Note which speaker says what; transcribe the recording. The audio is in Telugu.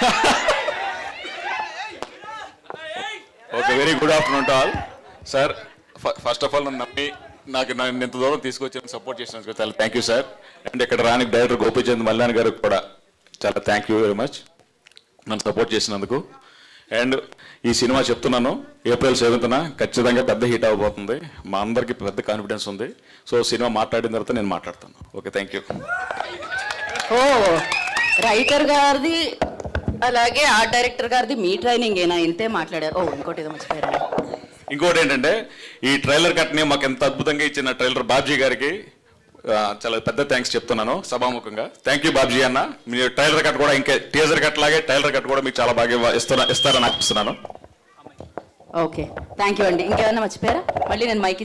Speaker 1: okay very good afternoon to all sir first of all నన్ను నమ్మి నాకు నన్ను ఇంత దూరం తీసుకొచ్చి సపోర్ట్ చేసినందుకు చాలా థ్యాంక్ యూ సార్ అండ్ ఇక్కడ రానికి డైరెక్టర్ గోపీచంద్ మల్లాన్ గారికి కూడా చాలా థ్యాంక్ యూ వెరీ మచ్ నన్ను సపోర్ట్ చేసినందుకు అండ్ ఈ సినిమా చెప్తున్నాను ఏప్రిల్ సెవెంత్న ఖచ్చితంగా పెద్ద హిట్ అవబోతుంది మా అందరికీ పెద్ద కాన్ఫిడెన్స్ ఉంది సో సినిమా మాట్లాడిన తర్వాత నేను మాట్లాడతాను ఓకే థ్యాంక్ యూ
Speaker 2: ఓ రైటర్ గారిది అలాగే ఆర్ట్ డైరెక్టర్ గారిది మీ ట్రైనింగ్ ఏనా ఇంతే మాట్లాడారు ఓ ఇంకోటి ఏదో మర్చిపోయారు
Speaker 1: ఇంకోటి ఏంటంటే ఈ ట్రైలర్ కట్ని మాకు ఎంత అద్భుతంగా ఇచ్చిన ట్రైలర్ బాబ్జీ గారికి ఆ, చాలా పెద్ద థ్యాంక్స్ చెప్తున్నాను సభాముఖంగా థ్యాంక్ యూ బాబ్జీ అన్న మీ ట్రైలర్ కట్ కూడా ఇంకా టీజర్ కట్ లాగే ట్రైలర్ కట్ కూడా మీకు చాలా బాగా ఇవ్వ- ఇస్తున్నా ఇస్తారని ఆశిస్తున్నాను
Speaker 2: ఓకే థ్యాంక్ యూ అండి ఇంకేమైనా మర్చిపోయారా మళ్ళీ నేను మైక్